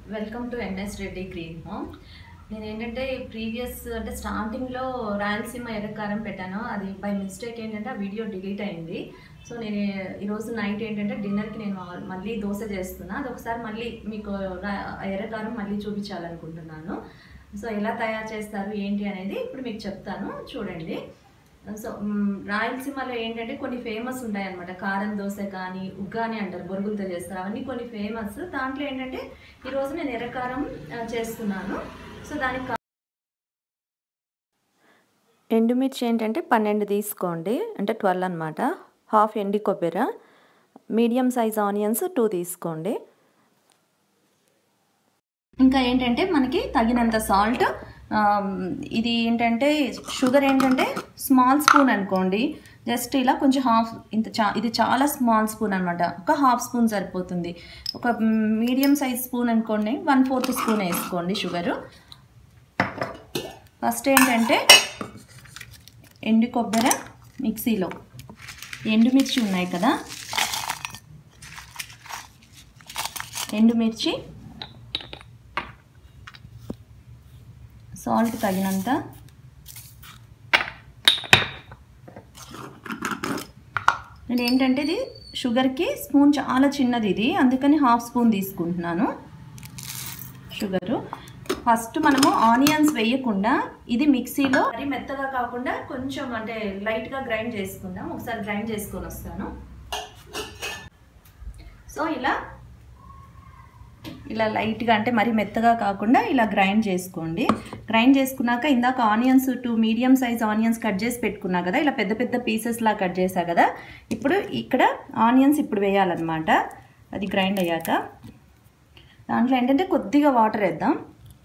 welcome to NS Reddy green home నేను ఏంటంటే previous అంటే స్టార్టింగ్లో రాయలసీమ ఎర్రకారం పెట్టాను అది బై మిస్టేక్ ఏంటంటే ఆ వీడియో డిలీట్ అయింది సో నేను ఈరోజు నైట్ ఏంటంటే డిన్నర్కి నేను మళ్ళీ దోశ చేస్తున్నా అది ఒకసారి మళ్ళీ మీకు రా- ఎర్రకారం మళ్ళీ చూపించాలనుకుంటున్నాను సో ఎలా తయారు చేస్తారు ఏంటి అనేది ఇప్పుడు మీకు చెప్తాను చూడండి సో మ్, రాయలసీమలో ఏంటంటే కొన్ని ఫేమస్ ఉంటాయి అనమాట కారం దోశ కానీ ఉగ్గాని అంటారు బొరుగులతో చేస్తారు అవన్నీ కొన్ని ఫేమస్ దాంట్లో ఏంటంటే ఈరోజు నేను ఎర్రకారం ఆ, చేస్తున్నాను సో దానికి కా- ఎండుమిర్చి ఏంటంటే పన్నెండు తీసుకోండి అంటే ట్వెల్వ్ అనమాట హాఫ్ ఎండి కొబ్బరి మీడియం సైజ్ ఆనియన్స్ టూ తీసుకోండి ఇంకా ఏంటంటే మనకి తగినంత సాల్ట్ ఇది ఏంటంటే షుగర్ ఏంటంటే స్మాల్ స్పూన్ అనుకోండి జస్ట్ ఇలా కొంచెం హాఫ్ ఇంత చా ఇది చాలా స్మాల్ స్పూన్ అనమాట ఒక హాఫ్ స్పూన్ సరిపోతుంది ఒక మీడియం సైజ్ స్పూన్ అనుకోండి వన్ ఫోర్త్ స్పూన్ వేసుకోండి షుగరు ఫస్ట్ ఏంటంటే ఎండు కొబ్బరి మిక్సీలో ఎండుమిర్చి ఉన్నాయి కదా ఎండుమిర్చి సాల్ట్ తగినంత నేను ఏంటంటే ఇది షుగర్కి స్పూన్ చాలా చిన్నది ఇది అందుకని హాఫ్ స్పూన్ తీసుకుంటున్నాను షుగరు ఫస్ట్ మనము ఆనియన్స్ వేయకుండా ఇది మిక్సీలో మరీ మెత్తగా కాకుండా కొంచెం అంటే లైట్గా గ్రైండ్ చేసుకుందాం ఒకసారి గ్రైండ్ చేసుకొని వస్తాను సో ఇలా ఇలా లైట్గా అంటే మరి మెత్తగా కాకుండా ఇలా గ్రైండ్ చేసుకోండి గ్రైండ్ చేసుకున్నాక ఇందాక onions two medium size onions cut చేసి పెట్టుకున్నా కదా ఇలా పెద్ద పెద్ద పీసెస్లా కట్ చేసా కదా ఇప్పుడు ఇక్కడ ఆనియన్స్ ఇప్పుడు వేయాలన్నమాట అది గ్రైండ్ అయ్యాక దాంట్లో ఏంటంటే కొద్దిగా వాటర్ వేద్దాం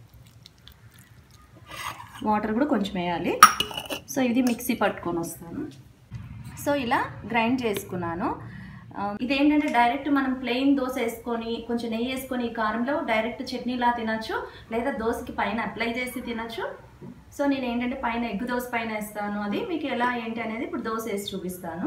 వాటర్ కూడా కొంచెం వేయాలి సో ఇది మిక్సీ పట్టుకొని వస్తాను సో ఇలా గ్రైండ్ చేసుకున్నాను ఆ, ఇదేంటంటే డైరెక్ట్ మనం ప్లెయిన్ దోశ వేసుకొని కొంచెం నెయ్యి వేసుకొని ఈ కారంలో డైరెక్ట్ చట్నీలా తినచ్చు లేదా దోశకి పైన అప్లై చేసి తినచ్చు సో నేను ఏంటంటే పైన ఎగ్ దోశ పైన వేస్తాను అది మీకు ఎలా ఏంటి అనేది ఇప్పుడు దోశ వేసి చూపిస్తాను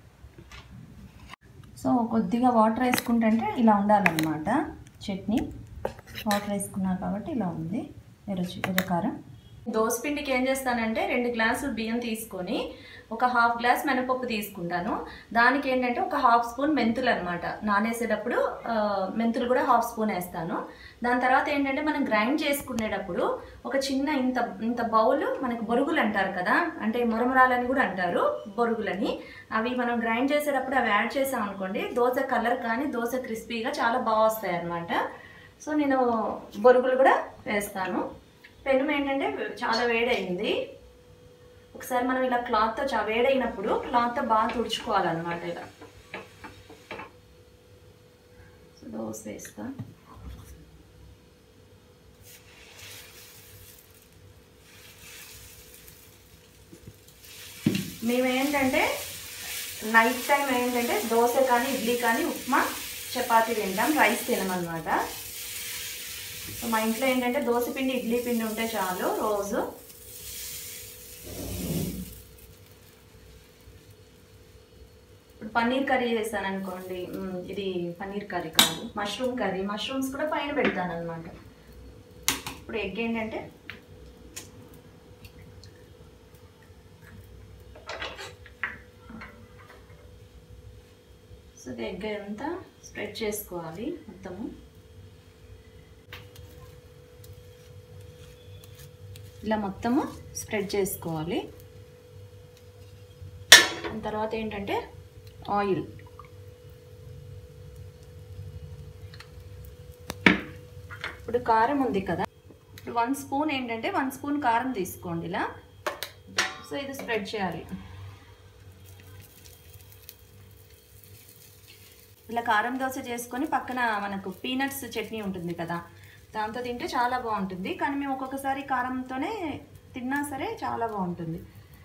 సో కొద్దిగా వాటర్ వేసుకుంటే ఇలా ఉండాలన్నమాట చట్నీ వాటర్ వేసుకున్నా కాబట్టి ఇలా ఉంది ఎర్ర ఎర్రకారం దోశ పిండికి ఏం చేస్తానంటే రెండు గ్లాసులు బియ్యం తీసుకొని ఒక హాఫ్ గ్లాస్ మినపప్పు తీసుకుంటాను దానికి ఏంటంటే ఒక హాఫ్ స్పూన్ మెంతులు అనమాట నానేసేటప్పుడు ఆ, మెంతులు కూడా హాఫ్ స్పూన్ వేస్తాను దాని తర్వాత ఏంటంటే మనం గ్రైండ్ చేసుకునేటప్పుడు ఒక చిన్న ఇంత ఇంత బౌల్ మనకు బొరుగులు అంటారు కదా అంటే మురమరాలని కూడా అంటారు బొరుగులని అవి మనం గ్రైండ్ చేసేటప్పుడు అవి యాడ్ చేసాం అనుకోండి దోశ కలర్ కానీ దోశ క్రిస్పీగా చాలా బాగా వస్తాయి అన్నమాట సో నేను బొరుగులు కూడా వేస్తాను పెనం ఏంటంటే చాలా వేడైంది ఒకసారి మనం ఇలా క్లాత్తో చా వేడైనప్పుడు క్లాత్తో బాగా తుడుచుకోవాలన్నమాట ఇలా సో దోశ వేస్తా మేము ఏంటంటే నైట్ టైం ఏంటంటే దోశ కానీ ఇడ్లీ కానీ ఉప్మా చపాతీ తింటాం రైస్ తినమన్నమాట సో మా ఇంట్లో ఏంటంటే దోశ పిండి ఇడ్లీ పిండి ఉంటే చాలు రోజు ఇప్పుడు పన్నీర్ కర్రీ చేశాను అనుకోండి మ్, ఇది పన్నీర్ కర్రీ కాదు మష్రూమ్ కర్రీ మష్రూమ్స్ కూడా పైన పెడతాను అనమాట ఇప్పుడు ఎగ్ ఏంటంటే సో ఇది ఎగ్ అంతా స్ప్రెడ్ చేసుకోవాలి మొత్తము ఇలా మొత్తము స్ప్రెడ్ చేసుకోవాలి దాని తర్వాత ఏంటంటే ఆయిల్ ఇప్పుడు కారం ఉంది కదా ఇప్పుడు వన్ స్పూన్ ఏంటంటే వన్ స్పూన్ కారం తీసుకోండి ఇలా సో ఇది స్ప్రెడ్ చేయాలి ఇలా కారం దోశ చేసుకొని పక్కన మనకు పీనట్స్ చట్నీ ఉంటుంది కదా దాంతో తింటే చాలా బాగుంటుంది కానీ మేము ఒక్కొక్కసారి కారంతోనే తిన్నా సరే చాలా బాగుంటుంది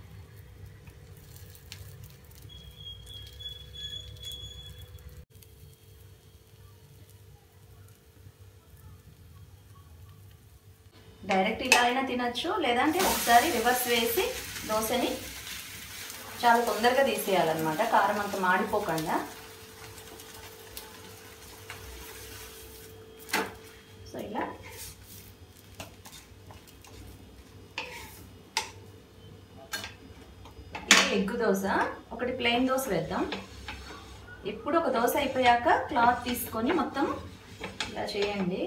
డైరెక్ట్ ఇలా అయినా తినచ్చు లేదంటే ఒకసారి రివర్స్ వేసి దోశని చాలా తొందరగా తీసేయాలన్నమాట కారం అంత మాడిపోకుండా సో ఇలా ఇది ఎగ్ దోశ ఒకటి ప్లెయిన్ దోశ వేద్దాం ఇప్పుడు ఒక దోశ అయిపోయాక క్లాత్ తీసుకొని మొత్తం ఇలా చేయండి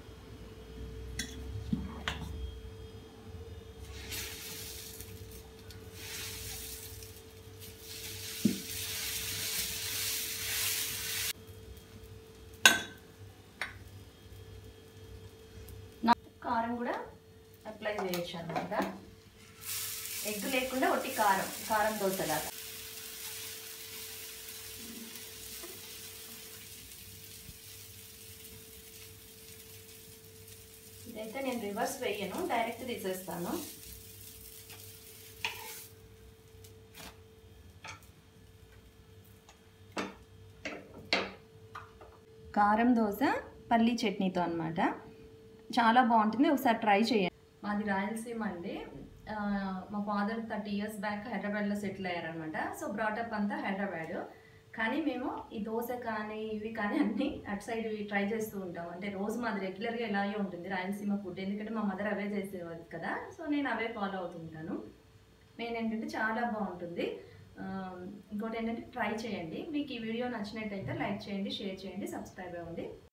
నా- కారం కూడా అప్లై చేయొచ్చు అనమాట ఎగ్ లేకుండా ఒట్టి కారం కారం దోశలాగా ఇదైతే నేను రివర్స్ వేయను డైరెక్ట్ తీసేస్తాను కారం దోశ పల్లీ చట్నీతో అనమాట చాలా బాగుంటుంది ఒకసారి ట్రై చేయండి మాది రాయలసీమ అండి ఆ, మా ఫాదర్ థర్టీ ఇయర్స్ బ్యాక్ హైదరాబాద్లో సెటిల్ అయ్యారనమాట సో బ్రాటప్ అంతా హైదరాబాద్ కానీ మేము ఈ దోశ కానీ ఇవి కానీ అన్నీ అటు సైడ్ ఇవి ట్రై చేస్తూ ఉంటాం అంటే రోజు మాది రెగ్యులర్గా ఇలాగే ఉంటుంది రాయలసీమ ఫుడ్ ఎందుకంటే మా మదర్ అవే చేసేవారు కదా సో నేను అవే ఫాలో అవుతుంటాను నేను ఏంటంటే చాలా బాగుంటుంది ఆ, ఇంకోటి ఏంటంటే ట్రై చేయండి మీకు ఈ వీడియో నచ్చినట్టయితే లైక్ చేయండి షేర్ చేయండి సబ్స్క్రైబ్ అవ్వండి